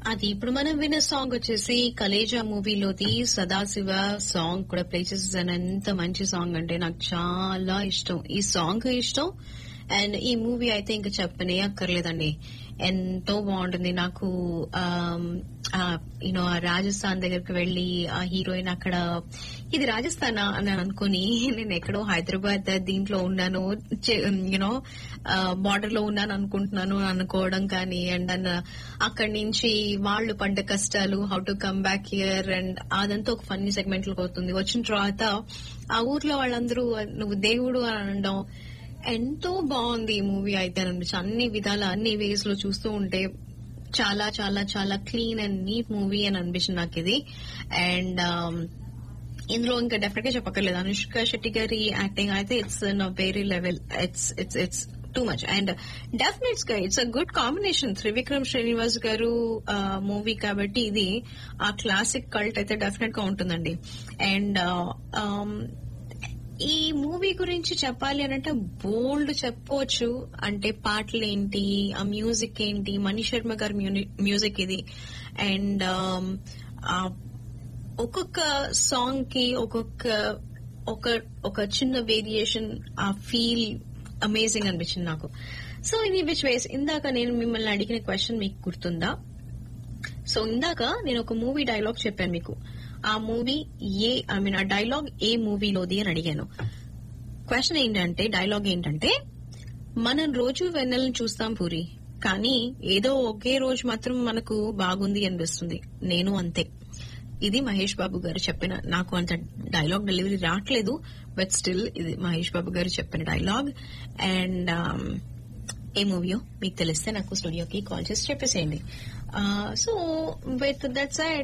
అది ఇప్పుడు మనం విన్న సాంగ్ వచ్చేసి కలేజా మూవీలోది సదాశివ సాంగ్ కూడా ప్లే చేసేసాను ఎంత మంచి సాంగ్ అంటే నాకు చాలా ఇష్టం ఈ సాంగ్ ఇష్టం అండ్ ఈ మూవీ అయితే ఇంకా చెప్పనే అక్కర్లేదండి ఎంతో బాగుంటుంది నాకు యూనో ఆ రాజస్థాన్ దగ్గరికి వెళ్లి ఆ హీరోయిన్ అక్కడ ఇది రాజస్థానా అని అనుకుని నేను ఎక్కడో హైదరాబాద్ దీంట్లో ఉన్నాను యూనో బార్డర్ లో ఉన్నాను అనుకుంటున్నాను అనుకోవడం కానీ అండ్ అన్న అక్కడి నుంచి వాళ్ళు పడ్డ కష్టాలు how to come back here and అదంతా ఒక ఫన్నీ సెగ్మెంట్ లో అవుతుంది వచ్చిన తర్వాత ఆ ఊర్లో వాళ్ళందరూ నువ్వు దేవుడు అని అనడం ఎంతో బాగుంది ఈ మూవీ అయితే అనిపించి అన్ని విధాల అన్ని వేస్ లో చూస్తూ ఉంటే చాలా చాలా చాలా క్లీన్ అండ్ నీట్ మూవీ అని అనిపించింది నాకు ఇది అండ్ ఇందులో ఇంకా డెఫినెట్ గా చెప్పక్కర్లేదు అనుష్క శెట్టి గారి యాక్టింగ్ అయితే it's in very level it's it's it's too much and డెఫినెట్స్ గా it's a good combination Trivikram Srinivas గారు మూవీ కాబట్టి ఇది ఆ క్లాసిక్ కల్ట్ అయితే డెఫినెట్ గా ఉంటుందండి అండ్ ఈ మూవీ గురించి చెప్పాలి అని అంటే బోల్డ్ చెప్పవచ్చు అంటే పాటలు ఏంటి ఆ మ్యూజిక్ ఏంటి మణి శర్మ గారి మ్యూజిక్ ఇది అండ్ ఒక్కొక్క సాంగ్ కి ఒక్కొక్క ఒక ఒక చిన్న వేరియేషన్ ఆ ఫీల్ అమేజింగ్ అనిపించింది నాకు సో ఇది విచ్ వేస్ ఇందాక నేను మిమ్మల్ని అడిగిన క్వశ్చన్ మీకు గుర్తుందా సో ఇందాక నేను ఒక మూవీ డైలాగ్ చెప్పాను మీకు ఆ మూవీ ఏ ఐ మీన్ ఆ డైలాగ్ ఏ మూవీలోది అని అడిగాను క్వశ్చన్ ఏంటంటే డైలాగ్ ఏంటంటే మనం రోజు వెన్నెలను చూస్తాం పూరి కానీ ఏదో ఒకే రోజు మాత్రం మనకు బాగుంది అనిపిస్తుంది నేను అంతే ఇది మహేష్ బాబు గారు చెప్పిన నాకు అంత డైలాగ్ డెలివరీ రావట్లేదు బట్ స్టిల్ ఇది మహేష్ బాబు గారు చెప్పిన డైలాగ్ అండ్ ఏ మూవీయో మీకు తెలిస్తే నాకు స్టూడియోకి కాల్ చేసి చెప్పేసేయండి సో విత్ దట్ సైడ్